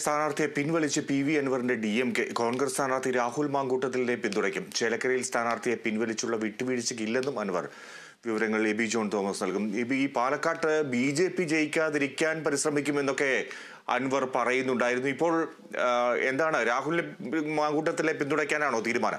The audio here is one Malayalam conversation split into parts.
സ്ഥാനാർത്ഥിയെ പിൻവലിച്ച് പി വി അൻവറിന്റെ ഡി എം കെ കോൺഗ്രസ് സ്ഥാനാർത്ഥി രാഹുൽ മാങ്കൂട്ടത്തിലിനെ പിന്തുണയ്ക്കും ചേലക്കരയിൽ സ്ഥാനാർത്ഥിയെ പിൻവലിച്ചുള്ള വിട്ടുവീഴ്ചയ്ക്കില്ലെന്നും അൻവർ വിവരങ്ങൾ എ ബി ജോൺ തോമസ് നൽകും എബി, ഈ പാലക്കാട്ട് ബി ജെ പി ജയിക്കാതിരിക്കാൻ പരിശ്രമിക്കുമെന്നൊക്കെ അൻവർ പറയുന്നുണ്ടായിരുന്നു ഇപ്പോൾ ആ, എന്താണ് രാഹുലിനെ മാങ്കൂട്ടത്തിലെ പിന്തുണയ്ക്കാനാണോ തീരുമാനം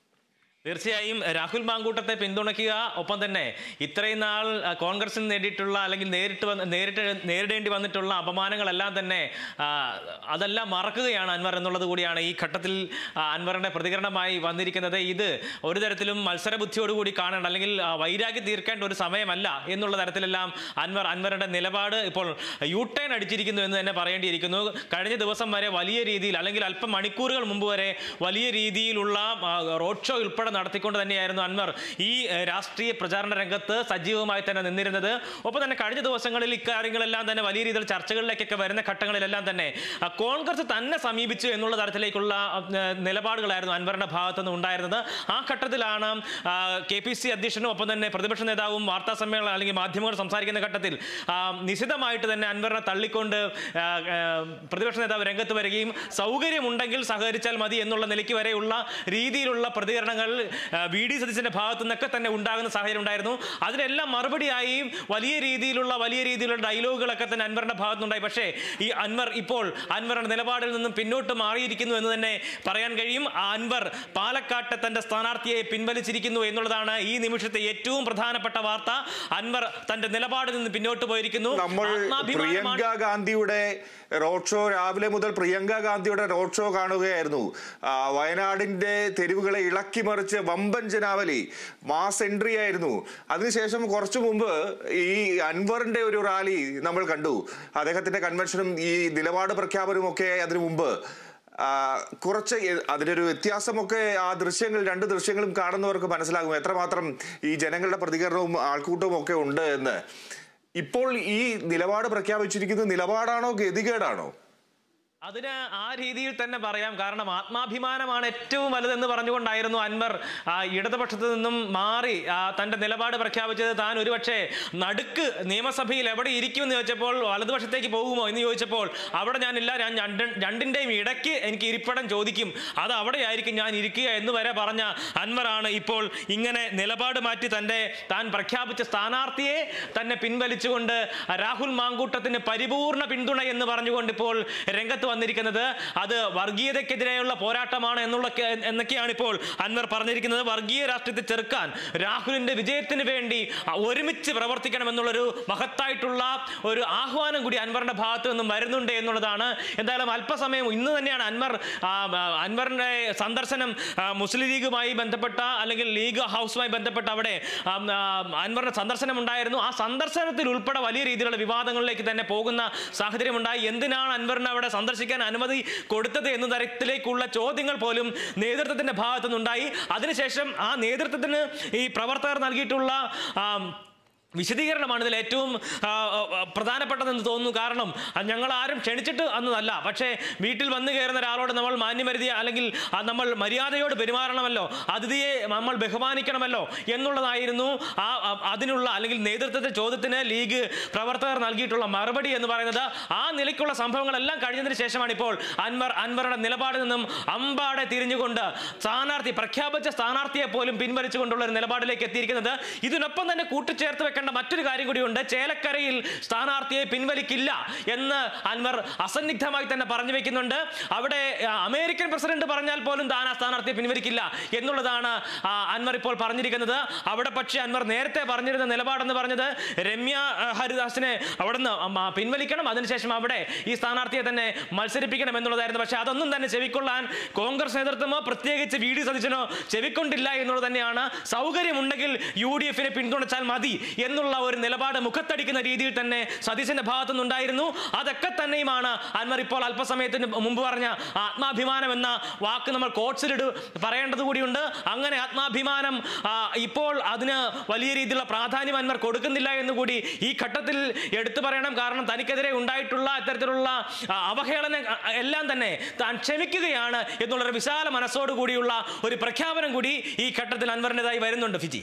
തീർച്ചയായും രാഹുൽ മാങ്കൂട്ടത്തെ പിന്തുണയ്ക്കുക ഒപ്പം തന്നെ ഇത്രയും നാൾ ആ, കോൺഗ്രസിന് നേടിയിട്ടുള്ള അല്ലെങ്കിൽ നേരിട്ട് വന്ന് നേരിട്ട് നേരിടേണ്ടി വന്നിട്ടുള്ള അപമാനങ്ങളെല്ലാം തന്നെ ആ, അതെല്ലാം മറക്കുകയാണ് അൻവർ എന്നുള്ളത് കൂടിയാണ് ഈ ഘട്ടത്തിൽ ആ, അൻവറിന്റെ പ്രതികരണമായി വന്നിരിക്കുന്നത് ഇത് ഒരു തരത്തിലും മത്സരബുദ്ധിയോടുകൂടി കാണേണ്ട അല്ലെങ്കിൽ ആ, വൈരാഗ്യം തീർക്കേണ്ട ഒരു സമയമല്ല എന്നുള്ള തരത്തിലെല്ലാം അൻവർ അൻവറിന്റെ നിലപാട് ഇപ്പോൾ യു ടേൺ അടിച്ചിരിക്കുന്നു എന്ന് തന്നെ പറയേണ്ടിയിരിക്കുന്നു കഴിഞ്ഞ ദിവസം വരെ വലിയ രീതിയിൽ അല്ലെങ്കിൽ അല്പം മണിക്കൂറുകൾ മുമ്പ് വരെ വലിയ രീതിയിലുള്ള ആ, റോഡ് ഷോ ഉൾപ്പെടെ നടത്തിക്കൊണ്ട് തന്നെയായിരുന്നു അൻവർ ഈ ഏഹ്, രാഷ്ട്രീയ പ്രചാരണ രംഗത്ത് സജീവമായി തന്നെ നിന്നിരുന്നത് ഒപ്പം തന്നെ കഴിഞ്ഞ ദിവസങ്ങളിൽ ഇക്കാര്യങ്ങളെല്ലാം തന്നെ വലിയ രീതിയിൽ ചർച്ചകളിലേക്കൊക്കെ വരുന്ന ഘട്ടങ്ങളിലെല്ലാം തന്നെ ആ, കോൺഗ്രസ് തന്നെ സമീപിച്ചു എന്നുള്ള തരത്തിലേക്കുള്ള ആ, നിലപാടുകളായിരുന്നു അൻവറിന്റെ ഭാഗത്തു നിന്ന് ഉണ്ടായിരുന്നത് ആ ഘട്ടത്തിലാണ് കെ പി സി അധ്യക്ഷനും ഒപ്പം തന്നെ പ്രതിപക്ഷ നേതാവും വാർത്താ സമ്മേളനം അല്ലെങ്കിൽ മാധ്യമങ്ങൾ സംസാരിക്കുന്ന ഘട്ടത്തിൽ ആ, നിശിതമായിട്ട് തന്നെ അൻവറിനെ തള്ളിക്കൊണ്ട് ആ, ആ, പ്രതിപക്ഷ നേതാവ് രംഗത്ത് വരികയും സൗകര്യമുണ്ടെങ്കിൽ സഹകരിച്ചാൽ മതി എന്നുള്ള നിലയ്ക്ക് വരെയുള്ള രീതിയിലുള്ള പ്രതികരണങ്ങൾ ആ, വി ഡി സതീശന്റെ ഭാഗത്തു നിന്നൊക്കെ തന്നെ ഉണ്ടാകുന്ന സാഹചര്യം ഉണ്ടായിരുന്നു അതിനെല്ലാം മറുപടിയായി വലിയ രീതിയിലുള്ള വലിയ രീതിയിലുള്ള ഡയലോഗുകളൊക്കെ തന്നെ അൻവറിന്റെ ഭാഗത്തുനിന്നുണ്ടായി പക്ഷേ ഈ അൻവർ ഇപ്പോൾ അൻവറിന്റെ നിലപാടിൽ നിന്നും പിന്നോട്ട് മാറിയിരിക്കുന്നു എന്ന് തന്നെ പറയാൻ കഴിയും ആ അൻവർ പാലക്കാട്ടെ തന്റെ സ്ഥാനാർത്ഥിയെ പിൻവലിച്ചിരിക്കുന്നു എന്നുള്ളതാണ് ഈ നിമിഷത്തെ ഏറ്റവും പ്രധാനപ്പെട്ട വാർത്ത അൻവർ തന്റെ നിലപാടിൽ നിന്ന് പിന്നോട്ട് പോയിരിക്കുന്നു നമ്മൾ ആത്മാഭിമാനമാണ് പ്രിയങ്ക ഗാന്ധിയുടെ റോഡ് ഷോ രാവിലെ മുതൽ പ്രിയങ്ക ഗാന്ധിയുടെ റോഡ് ഷോ കാണുകയായിരുന്നു ആ, വയനാടിന്റെ തെരുവുകളെ ഇളക്കി മറിച്ച് വമ്പൻ ജനാവലി മാസ് എൻട്രി ആയിരുന്നു അതിനുശേഷം കുറച്ചു മുമ്പ് ഈ അൻവറിന്റെ ഒരു റാലി നമ്മൾ കണ്ടു അദ്ദേഹത്തിന്റെ കൺവെൻഷനും ഈ നിലപാട് പ്രഖ്യാപനവും ഒക്കെ അതിനു മുമ്പ് ആ, കുറച്ച് എ- അതിനൊരു വ്യത്യാസമൊക്കെ ആ ദൃശ്യങ്ങൾ രണ്ട് ദൃശ്യങ്ങളും കാണുന്നവർക്ക് മനസ്സിലാകും എത്രമാത്രം ഈ ജനങ്ങളുടെ പ്രതികരണവും ആൾക്കൂട്ടവും ഒക്കെ ഉണ്ട് എന്ന് ഇപ്പോൾ ഈ നിലപാട് പ്രഖ്യാപിച്ചിരിക്കുന്നത് നിലപാടാണോ ഗതികേടാണോ അതിന് ആ രീതിയിൽ തന്നെ പറയാം കാരണം ആത്മാഭിമാനമാണ് ഏറ്റവും വലുതെന്ന് പറഞ്ഞുകൊണ്ടായിരുന്നു അൻവർ ആ, ഇടതുപക്ഷത്ത് നിന്നും മാറി ആ, തന്റെ നിലപാട് പ്രഖ്യാപിച്ചത് താൻ ഒരുപക്ഷെ നടുക്ക് നിയമസഭയിൽ എവിടെ ഇരിക്കുമെന്ന് ചോദിച്ചപ്പോൾ വലതുപക്ഷത്തേക്ക് പോകുമോ എന്ന് ചോദിച്ചപ്പോൾ അവിടെ ഞാനില്ല ഞാൻ രണ്ട് രണ്ടിന്റെയും ഇടയ്ക്ക് എനിക്ക് ഇരിപ്പിടം ചോദിക്കും അത് അവിടെയായിരിക്കും ഞാൻ ഇരിക്കുക എന്ന് വരെ പറഞ്ഞ അൻവറാണ് ഇപ്പോൾ ഇങ്ങനെ നിലപാട് മാറ്റി തന്റെ താൻ പ്രഖ്യാപിച്ച സ്ഥാനാർത്ഥിയെ തന്നെ പിൻവലിച്ചുകൊണ്ട് രാഹുൽ മാങ്കൂട്ടത്തിന് പരിപൂർണ പിന്തുണ എന്ന് പറഞ്ഞുകൊണ്ട് ഇപ്പോൾ രംഗത്ത് വന്നിരിക്കുന്നത് അത് വർഗീയതയ്ക്കെതിരെയുള്ള പോരാട്ടമാണ് എന്നുള്ള എന്നൊക്കെയാണ് ഇപ്പോൾ അൻവർ പറഞ്ഞിരിക്കുന്നത് വർഗീയ രാഷ്ട്രീയത്തെ ചെറുക്കാൻ രാഹുലിന്റെ വിജയത്തിന് വേണ്ടി ഒരുമിച്ച് പ്രവർത്തിക്കണമെന്നുള്ളൊരു മഹത്തായിട്ടുള്ള ഒരു ആഹ്വാനം കൂടി അൻവറിന്റെ ഭാഗത്ത് നിന്നും വരുന്നുണ്ട് എന്നുള്ളതാണ് എന്തായാലും അല്പസമയം ഇന്ന് തന്നെയാണ് അൻവർ ആ, ആ, അൻവറിന്റെ സന്ദർശനം ആ, മുസ്ലിം ലീഗുമായി ബന്ധപ്പെട്ട അല്ലെങ്കിൽ ലീഗ് ഹൗസുമായി ബന്ധപ്പെട്ട അവിടെ ആ, ആ, അൻവറിന്റെ സന്ദർശനം ഉണ്ടായിരുന്നു ആ സന്ദർശനത്തിൽ ഉൾപ്പെടെ വലിയ രീതിയിലുള്ള വിവാദങ്ങളിലേക്ക് തന്നെ പോകുന്ന സാഹചര്യമുണ്ടായി എന്തിനാണ് അൻവറിന് അവിടെ സന്ദർശിക്കാൻ അനുമതി കൊടുത്തത് എന്ന തരത്തിലേക്കുള്ള ചോദ്യങ്ങൾ പോലും നേതൃത്വത്തിന്റെ ഭാഗത്തുനിന്നുണ്ടായി അതിനുശേഷം ആ നേതൃത്വത്തിന് ഈ പ്രവർത്തകർ നൽകിയിട്ടുള്ള ആ, വിശദീകരണമാണ് ഇതിൽ ഏറ്റവും ആ, ആ, പ്രധാനപ്പെട്ടതെന്ന് തോന്നുന്നു കാരണം അത് ഞങ്ങൾ ആരും ക്ഷണിച്ചിട്ട് അന്നതല്ല പക്ഷേ വീട്ടിൽ വന്നു കയറുന്ന ഒരാളോട് നമ്മൾ മാന്യമരുതി അല്ലെങ്കിൽ ആ, നമ്മൾ മര്യാദയോട് പെരുമാറണമല്ലോ അതിഥിയെ നമ്മൾ ബഹുമാനിക്കണമല്ലോ എന്നുള്ളതായിരുന്നു ആ ആ, അതിനുള്ള അല്ലെങ്കിൽ നേതൃത്വത്തെ ചോദ്യത്തിന് ലീഗ് പ്രവർത്തകർ നൽകിയിട്ടുള്ള മറുപടി എന്ന് പറയുന്നത് ആ നിലയ്ക്കുള്ള സംഭവങ്ങളെല്ലാം കഴിഞ്ഞതിന് ശേഷമാണ് ഇപ്പോൾ അൻവർ അൻവറുടെ നിലപാടിൽ നിന്നും അമ്പാടെ തിരിഞ്ഞുകൊണ്ട് സ്ഥാനാർത്ഥി പ്രഖ്യാപിച്ച സ്ഥാനാർത്ഥിയെ പോലും പിൻവലിച്ചുകൊണ്ടുള്ള ഒരു നിലപാടിലേക്ക് എത്തിയിരിക്കുന്നത് ഇതിനൊപ്പം തന്നെ കൂട്ടിച്ചേർത്ത് വെക്കേണ്ട മറ്റൊരു കാര്യം കൂടിയുണ്ട് ചേലക്കരയിൽ സ്ഥാനാർത്ഥിയെ പിൻവലിക്കില്ല എന്ന് അൻവർ അസന്നിഗ്ധമായി തന്നെ പറഞ്ഞു വെക്കുന്നുണ്ട് അവിടെ ആ, അമേരിക്കൻ പ്രസിഡന്റ് പറഞ്ഞാൽ പോലും താൻ ആ സ്ഥാനാർത്ഥിയെ പിൻവലിക്കില്ല എന്നുള്ളതാണ് ആ, അൻവർ ഇപ്പോൾ പറഞ്ഞിരിക്കുന്നത് അവിടെ പക്ഷേ അൻവർ നേരത്തെ പറഞ്ഞിരുന്ന നിലപാടെന്ന് പറഞ്ഞത് രമ്യ ആ, ഹരിദാസിനെ അവിടുന്ന് അം, ആ, പിൻവലിക്കണം അതിനുശേഷം അവിടെ ഈ സ്ഥാനാർത്ഥിയെ തന്നെ മത്സരിപ്പിക്കണം എന്നുള്ളതായിരുന്നു പക്ഷേ അതൊന്നും തന്നെ ചെവിക്കൊള്ളാൻ കോൺഗ്രസ് നേതൃത്വമോ പ്രത്യേകിച്ച് വി ഡി സതീശനോ ചെവിക്കൊണ്ടില്ല എന്നുള്ളത് തന്നെയാണ് സൗകര്യമുണ്ടെങ്കിൽ യു ഡി എഫിനെ പിന്തുണച്ചാൽ മതി എന്നുള്ള ഒരു നിലപാട് മുഖത്തടിക്കുന്ന രീതിയിൽ തന്നെ സതീശന്റെ ഭാഗത്തു നിന്നുണ്ടായിരുന്നു അതൊക്കെ തന്നെയുമാണ് അൻവർ ഇപ്പോൾ അല്പസമയത്തിന് മുമ്പ് പറഞ്ഞ ആത്മാഭിമാനം എന്ന വാക്ക് നമ്മൾ കോട്സിലിട് പറയേണ്ടത് കൂടിയുണ്ട് അങ്ങനെ ആത്മാഭിമാനം ആ, ഇപ്പോൾ അതിന് വലിയ രീതിയിലുള്ള പ്രാധാന്യം അൻവർ കൊടുക്കുന്നില്ല എന്ന് കൂടി ഈ ഘട്ടത്തിൽ എടുത്തു പറയണം കാരണം തനിക്കെതിരെ ഉണ്ടായിട്ടുള്ള ഇത്തരത്തിലുള്ള ആ, അവഹേളന ആ, എല്ലാം തന്നെ താൻ ക്ഷമിക്കുകയാണ് എന്നുള്ളൊരു വിശാല മനസ്സോടു കൂടിയുള്ള ഒരു പ്രഖ്യാപനം കൂടി ഈ ഘട്ടത്തിൽ അൻവറിൻ്റെതായി വരുന്നുണ്ട് ഫിജി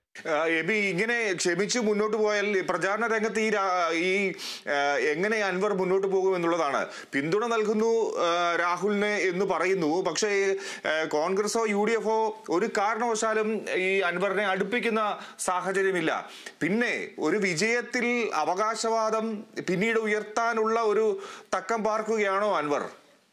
ആ, എബി ഇങ്ങനെ ക്ഷമിച്ച് മുന്നോട്ട് പോയാൽ ഈ പ്രചാരണ രംഗത്ത് ഈ രാ- ഈ ആ, എങ്ങനെ അൻവർ മുന്നോട്ട് പോകും എന്നുള്ളതാണ് പിന്തുണ നൽകുന്നു ആ, രാഹുലിന് എന്ന് പറയുന്നു പക്ഷേ ആ, കോൺഗ്രസോ യു ഡി എഫോ ഒരു കാരണവശാലും ഈ അൻവറിനെ അടുപ്പിക്കുന്ന സാഹചര്യമില്ല പിന്നെ ഒരു വിജയത്തിൽ അവകാശവാദം പിന്നീട് ഉയർത്താനുള്ള ഒരു തക്കം പാർക്കുകയാണോ അൻവർ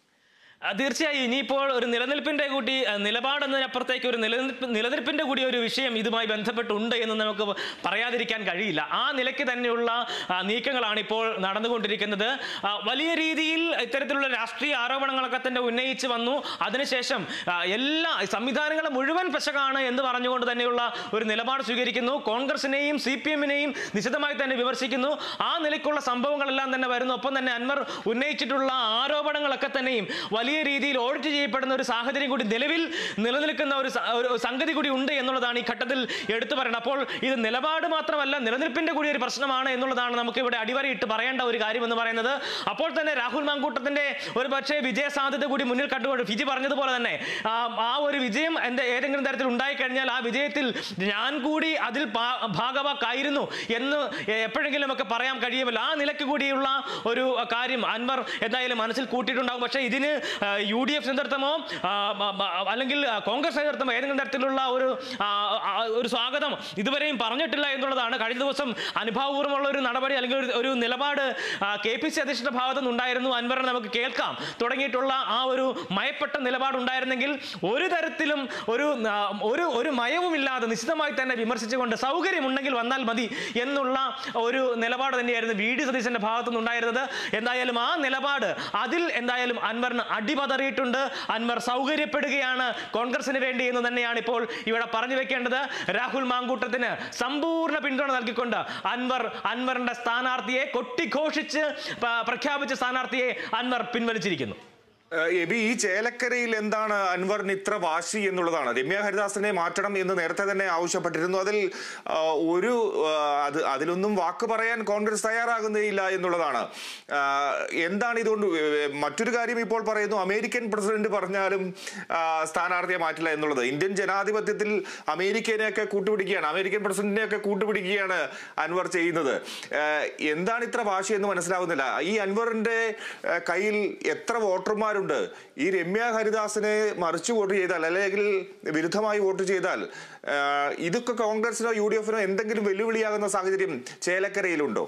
ആ, തീർച്ചയായും ഇനിയിപ്പോൾ ഒരു നിലനിൽപ്പിന്റെ കൂടി ആ, നിലപാടെന്നതിനപ്പുറത്തേക്ക് ഒരു നിലനിൽപ്പ് നിലനിൽപ്പിന്റെ കൂടി ഒരു വിഷയം ഇതുമായി ബന്ധപ്പെട്ടുണ്ട് എന്ന് നമുക്ക് പറയാതിരിക്കാൻ കഴിയില്ല ആ നിലയ്ക്ക് തന്നെയുള്ള ആ, നീക്കങ്ങളാണ് ഇപ്പോൾ നടന്നുകൊണ്ടിരിക്കുന്നത് ആ, വലിയ രീതിയിൽ ഇത്തരത്തിലുള്ള രാഷ്ട്രീയ ആരോപണങ്ങളൊക്കെ തന്നെ ഉന്നയിച്ച് വന്നു അതിനുശേഷം ആ, എല്ലാ സംവിധാനങ്ങളും മുഴുവൻ പെശകാണ് എന്ന് പറഞ്ഞുകൊണ്ട് തന്നെയുള്ള ഒരു നിലപാട് സ്വീകരിക്കുന്നു കോൺഗ്രസിനെയും സി പി എമ്മിനെയും നിശിതമായി തന്നെ വിമർശിക്കുന്നു ആ നിലയ്ക്കുള്ള സംഭവങ്ങളെല്ലാം തന്നെ വരുന്നു ഒപ്പം തന്നെ അൻവർ ഉന്നയിച്ചിട്ടുള്ള ആരോപണങ്ങളൊക്കെ തന്നെയും വലിയ രീതിയിൽ ഓഡിറ്റ് ചെയ്യപ്പെടുന്ന ഒരു സാഹചര്യം കൂടി നിലവിൽ നിലനിൽക്കുന്ന ഒരു സ- ഒരു സംഗതി കൂടി ഉണ്ട് എന്നുള്ളതാണ് ഈ ഘട്ടത്തിൽ എടുത്തു പറയുന്നത് അപ്പോൾ ഇത് നിലപാട് മാത്രമല്ല നിലനിൽപ്പിന്റെ കൂടി ഒരു പ്രശ്നമാണ് എന്നുള്ളതാണ് നമുക്ക് ഇവിടെ അടിവരയിട്ട് പറയേണ്ട ഒരു കാര്യം എന്ന് പറയുന്നത് അപ്പോൾ തന്നെ രാഹുൽ മാങ്കൂട്ടത്തിന്റെ ഒരു പക്ഷേ വിജയ സാധ്യത കൂടി മുന്നിൽ കണ്ടുകൊണ്ട് ഫിജി പറഞ്ഞതുപോലെ തന്നെ ആ ആ ഒരു വിജയം എന്റെ ഏതെങ്കിലും തരത്തിൽ ഉണ്ടായിക്കഴിഞ്ഞാൽ ആ വിജയത്തിൽ ഞാൻ കൂടി അതിൽ ഭാ- ഭാഗവാക്കായിരുന്നു എന്ന് എപ്പോഴെങ്കിലും ഒക്കെ പറയാൻ കഴിയുമല്ലോ ആ നിലയ്ക്ക് കൂടിയുള്ള ഒരു കാര്യം അൻവർ എന്തായാലും മനസ്സിൽ കൂട്ടിയിട്ടുണ്ടാകും പക്ഷേ ഇതിന് യു ഡി എഫ് നേതൃത്വമോ ആ, ബ- ബ- അല്ലെങ്കിൽ ആ, കോൺഗ്രസ് നേതൃത്വമോ ഏതെങ്കിലും തരത്തിലുള്ള ഒരു ആ, ആ, ഒരു സ്വാഗതം ഇതുവരെയും പറഞ്ഞിട്ടില്ല എന്നുള്ളതാണ് കഴിഞ്ഞ ദിവസം അനുഭാവപൂർവ്വമുള്ള ഒരു നടപടി അല്ലെങ്കിൽ ഒരു- ഒരു നിലപാട് കെ പി സി അധ്യക്ഷന്റെ ഭാഗത്തു നിന്നുണ്ടായിരുന്നു അൻവറിനെ നമുക്ക് കേൾക്കാം തുടങ്ങിയിട്ടുള്ള ആ ഒരു മയപ്പെട്ട നിലപാടുണ്ടായിരുന്നെങ്കിൽ ഒരു തരത്തിലും ഒരു ആ, ഒരു ഒരു മയവുമില്ലാതെ നിശ്ചിതമായി തന്നെ വിമർശിച്ചുകൊണ്ട് സൗകര്യമുണ്ടെങ്കിൽ വന്നാൽ മതി എന്നുള്ള ഒരു നിലപാട് തന്നെയായിരുന്നു വി ഡി സതീശന്റെ ഭാഗത്തു നിന്നുണ്ടായിരുന്നത് എന്തായാലും ആ നിലപാട് അതിൽ എന്തായാലും അൻവറിന് അടിപതറിയിട്ടുണ്ട് അൻവർ സൗകര്യപ്പെടുകയാണ് കോൺഗ്രസിന് വേണ്ടി എന്ന് തന്നെയാണ് ഇപ്പോൾ ഇവിടെ പറഞ്ഞു വെക്കേണ്ടത് രാഹുൽ മാങ്കൂട്ടത്തിന് സമ്പൂർണ്ണ പിന്തുണ നൽകിക്കൊണ്ട് അൻവർ അൻവറിന്റെ സ്ഥാനാർത്ഥിയെ കൊട്ടിഘോഷിച്ച് പ- പ്രഖ്യാപിച്ച സ്ഥാനാർത്ഥിയെ അൻവർ പിൻവലിച്ചിരിക്കുന്നു ഏഹ് എബി ഈ ചേലക്കരയിൽ എന്താണ് അൻവറിന് ഇത്ര വാശി എന്നുള്ളതാണ് രമ്യ ഹരിദാസിനെ മാറ്റണം എന്ന് നേരത്തെ തന്നെ ആവശ്യപ്പെട്ടിരുന്നു അതിൽ ആ, ഒരു ആ, അത് അതിലൊന്നും വാക്ക് പറയാൻ കോൺഗ്രസ് തയ്യാറാകുന്നേയില്ല എന്നുള്ളതാണ് ആ, എന്താണ് ഇതുകൊണ്ട് ഏഹ് മറ്റൊരു കാര്യം ഇപ്പോൾ പറയുന്നു അമേരിക്കൻ പ്രസിഡന്റ് പറഞ്ഞാലും ആ, സ്ഥാനാർത്ഥിയെ മാറ്റില്ല എന്നുള്ളത് ഇന്ത്യൻ ജനാധിപത്യത്തിൽ അമേരിക്കനെയൊക്കെ കൂട്ടുപിടിക്കുകയാണ് അമേരിക്കൻ പ്രസിഡന്റിനെയൊക്കെ കൂട്ടുപിടിക്കുകയാണ് അൻവർ ചെയ്യുന്നത് ഏഹ് എന്താണ് ഇത്ര വാശി എന്ന് മനസ്സിലാവുന്നില്ല ഈ അൻവറിന്റെ ഏഹ് കയ്യിൽ എത്ര വോട്ടർമാരുണ്ട് ഈ രമ്യ ഹരിദാസിനെ മറിച്ചു വോട്ട് ചെയ്താൽ അല്ലെങ്കിൽ വിരുദ്ധമായി വോട്ട് ചെയ്താൽ ഏഹ് ഇതൊക്കെ കോൺഗ്രസിനോ യു ഡി എഫിനോ എന്തെങ്കിലും വെല്ലുവിളിയാകുന്ന സാഹചര്യം ചേലക്കരയിലുണ്ടോ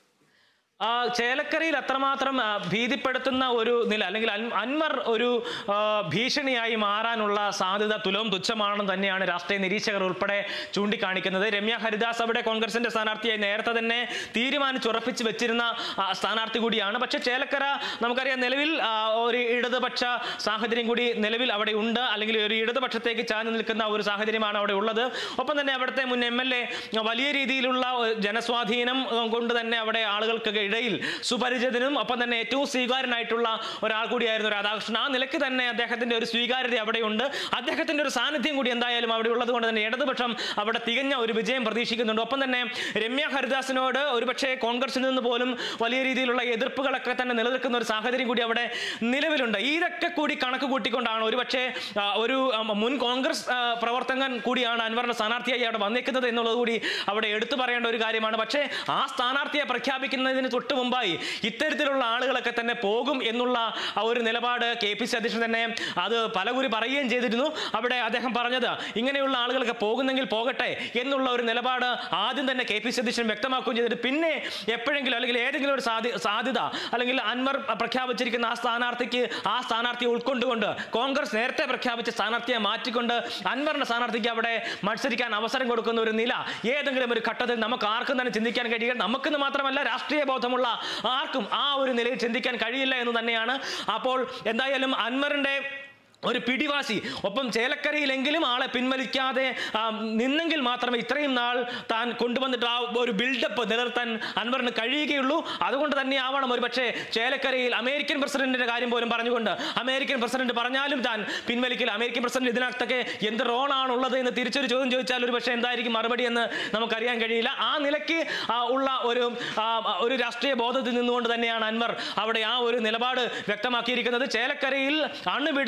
ആ ചേലക്കരയിൽ അത്രമാത്രം ആ, ഭീതിപ്പെടുത്തുന്ന ഒരു നില അല്ലെങ്കിൽ അൻ- അൻവർ ഒരു ആ, ഭീഷണിയായി മാറാനുള്ള സാധ്യത തുലവും തുച്ഛമാണെന്ന് തന്നെയാണ് രാഷ്ട്രീയ നിരീക്ഷകർ ഉൾപ്പെടെ ചൂണ്ടിക്കാണിക്കുന്നത് രമ്യ ഹരിദാസ് അവിടെ കോൺഗ്രസിന്റെ സ്ഥാനാർത്ഥിയായി നേരത്തെ തന്നെ തീരുമാനിച്ചുറപ്പിച്ച് വെച്ചിരുന്ന ആ, സ്ഥാനാർത്ഥി കൂടിയാണ് പക്ഷെ ചേലക്കര നമുക്കറിയാം നിലവിൽ ആ, ഒരു ഇടതുപക്ഷ സാഹചര്യം കൂടി നിലവിൽ അവിടെ ഉണ്ട് അല്ലെങ്കിൽ ഒരു ഇടതുപക്ഷത്തേക്ക് ചാഞ്ഞു നിൽക്കുന്ന ഒരു സാഹചര്യമാണ് അവിടെ ഉള്ളത് ഒപ്പം തന്നെ അവിടുത്തെ മുൻ എം എൽ എ വലിയ രീതിയിലുള്ള ഒരു ജനസ്വാധീനം ഉം, കൊണ്ട് തന്നെ അവിടെ ആളുകൾക്ക് ഇടയിൽ സുപരിചിതനും ഒപ്പം തന്നെ ഏറ്റവും സ്വീകാര്യനായിട്ടുള്ള ഒരാൾ കൂടിയായിരുന്നു രാധാകൃഷ്ണൻ ആ നിലയ്ക്ക് തന്നെ അദ്ദേഹത്തിന്റെ ഒരു സ്വീകാര്യത അവിടെയുണ്ട് അദ്ദേഹത്തിന്റെ ഒരു സാന്നിധ്യം കൂടി എന്തായാലും അവിടെ ഉള്ളത് കൊണ്ട് തന്നെ ഇടതുപക്ഷം അവിടെ തികഞ്ഞ ഒരു വിജയം പ്രതീക്ഷിക്കുന്നുണ്ട് ഒപ്പം തന്നെ രമ്യ ഹരിദാസിനോട് ഒരുപക്ഷെ കോൺഗ്രസിൽ നിന്ന് പോലും വലിയ രീതിയിലുള്ള എതിർപ്പുകളൊക്കെ തന്നെ നിലനിൽക്കുന്ന ഒരു സാഹചര്യം കൂടി അവിടെ നിലവിലുണ്ട് ഇതൊക്കെ കൂടി കണക്ക് കൂട്ടിക്കൊണ്ടാണ് ഒരുപക്ഷെ ആ, ഒരു ആ, മുൻ കോൺഗ്രസ് ആ, പ്രവർത്തകൻ കൂടിയാണ് അൻവറിന്റെ സ്ഥാനാർത്ഥിയായി അവിടെ വന്നിരിക്കുന്നത് എന്നുള്ളത് കൂടി അവിടെ എടുത്തു പറയേണ്ട ഒരു കാര്യമാണ് പക്ഷേ ആ സ്ഥാനാർത്ഥിയെ പ്രഖ്യാപിക്കുന്നതിന് തൊട്ട് മുമ്പായി ഇത്തരത്തിലുള്ള ആളുകളൊക്കെ തന്നെ പോകും എന്നുള്ള ആ ഒരു നിലപാട് കെ പി സി അധ്യക്ഷൻ തന്നെ അത് പലകുറി പറയുകയും ചെയ്തിരുന്നു അവിടെ അദ്ദേഹം പറഞ്ഞത് ഇങ്ങനെയുള്ള ആളുകളൊക്കെ പോകുന്നെങ്കിൽ പോകട്ടെ എന്നുള്ള ഒരു നിലപാട് ആദ്യം തന്നെ കെ പി സി അധ്യക്ഷൻ വ്യക്തമാക്കുകയും ചെയ്തിട്ട് പിന്നെ എപ്പോഴെങ്കിലും അല്ലെങ്കിൽ ഏതെങ്കിലും ഒരു സാധ്യ സാധ്യത അല്ലെങ്കിൽ അൻവർ പ്രഖ്യാപിച്ചിരിക്കുന്ന ആ സ്ഥാനാർത്ഥിക്ക് ആ സ്ഥാനാർത്ഥിയെ ഉൾക്കൊണ്ടുകൊണ്ട് കോൺഗ്രസ് നേരത്തെ പ്രഖ്യാപിച്ച സ്ഥാനാർത്ഥിയെ മാറ്റിക്കൊണ്ട് അൻവറിന്റെ സ്ഥാനാർത്ഥിക്ക് അവിടെ മത്സരിക്കാൻ അവസരം കൊടുക്കുന്ന ഒരു നില ഏതെങ്കിലും ഒരു ഘട്ടത്തിൽ നമുക്ക് ആർക്കും തന്നെ ചിന്തിക്കാൻ കഴിയുക നമുക്കെന്ന് മാത്രമല്ല രാഷ്ട്രീയ ബോധമുള്ള ആർക്കും ആ ഒരു നിലയിൽ ചിന്തിക്കാൻ കഴിയില്ല എന്ന് തന്നെയാണ് അപ്പോൾ എന്തായാലും അൻവറിന്റെ ഒരു പിടിവാശി ഒപ്പം ചേലക്കരയിലെങ്കിലും ആളെ പിൻവലിക്കാതെ ആ, നിന്നെങ്കിൽ മാത്രമേ ഇത്രയും നാൾ താൻ കൊണ്ടുവന്നിട്ട് ആ ഒരു ബിൽഡപ്പ് നിലനിർത്താൻ അൻവറിന് കഴിയുകയുള്ളൂ അതുകൊണ്ട് തന്നെ ആവണം ഒരു പക്ഷേ ചേലക്കരയിൽ അമേരിക്കൻ പ്രസിഡന്റിന്റെ കാര്യം പോലും പറഞ്ഞുകൊണ്ട് അമേരിക്കൻ പ്രസിഡന്റ് പറഞ്ഞാലും താൻ പിൻവലിക്കില്ല അമേരിക്കൻ പ്രസിഡന്റ് ഇതിനകത്തൊക്കെ എന്ത് റോളാണ് ഉള്ളത് എന്ന് തിരിച്ചൊരു ചോദ്യം ചോദിച്ചാൽ ഒരു പക്ഷേ എന്തായിരിക്കും മറുപടി എന്ന് നമുക്കറിയാൻ കഴിയില്ല ആ നിലയ്ക്ക് ആ, ഉള്ള ഒരു ആ, ഒരു രാഷ്ട്രീയ ബോധത്തിൽ നിന്നുകൊണ്ട് തന്നെയാണ് അൻവർ അവിടെ ആ ഒരു നിലപാട് വ്യക്തമാക്കിയിരിക്കുന്നത് ചേലക്കരയിൽ അണുവിട വ്യത്യാസം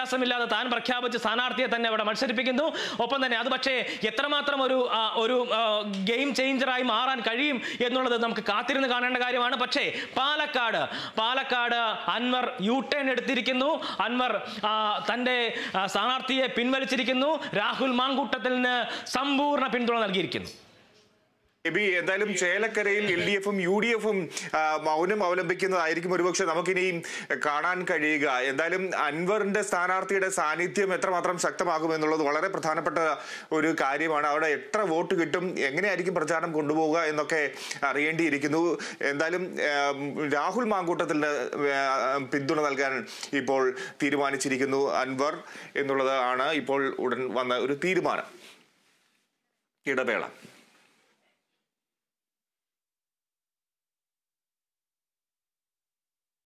വ്യത്യാസമില്ലാതെ താൻ പ്രഖ്യാപിച്ച സ്ഥാനാർത്ഥിയെ തന്നെ അവിടെ മത്സരിപ്പിക്കുന്നു ഒപ്പം തന്നെ അത് പക്ഷേ എത്രമാത്രം ഒരു ആ, ഒരു ഗെയിം ചേഞ്ചറായി മാറാൻ കഴിയും എന്നുള്ളത് നമുക്ക് കാത്തിരുന്ന് കാണേണ്ട കാര്യമാണ് പക്ഷേ പാലക്കാട് പാലക്കാട് അൻവർ യു ടേൺ എടുത്തിരിക്കുന്നു അൻവർ ആ, തന്റെ ആ, സ്ഥാനാർത്ഥിയെ പിൻവലിച്ചിരിക്കുന്നു രാഹുൽ മാങ്കൂട്ടത്തിന് സമ്പൂർണ്ണ പിന്തുണ നൽകിയിരിക്കുന്നു എബി എന്തായാലും ചേലക്കരയിൽ എൽ ഡി എഫും യു ഡി എഫും മൗനം അവലംബിക്കുന്നതായിരിക്കും ഒരുപക്ഷെ നമുക്കിനിയും കാണാൻ കഴിയുക എന്തായാലും അൻവറിന്റെ സ്ഥാനാർത്ഥിയുടെ സാന്നിധ്യം എത്രമാത്രം ശക്തമാകും എന്നുള്ളത് വളരെ പ്രധാനപ്പെട്ട ഒരു കാര്യമാണ് അവിടെ എത്ര വോട്ട് കിട്ടും എങ്ങനെയായിരിക്കും പ്രചാരണം കൊണ്ടുപോവുക എന്നൊക്കെ അറിയേണ്ടിയിരിക്കുന്നു എന്തായാലും ആം, രാഹുൽ മാങ്കൂട്ടത്തിന് ആ, പിന്തുണ നൽകാൻ ഇപ്പോൾ തീരുമാനിച്ചിരിക്കുന്നു അൻവർ എന്നുള്ളത് ആണ് ഇപ്പോൾ ഉടൻ വന്ന ഒരു തീരുമാനം ഇടവേള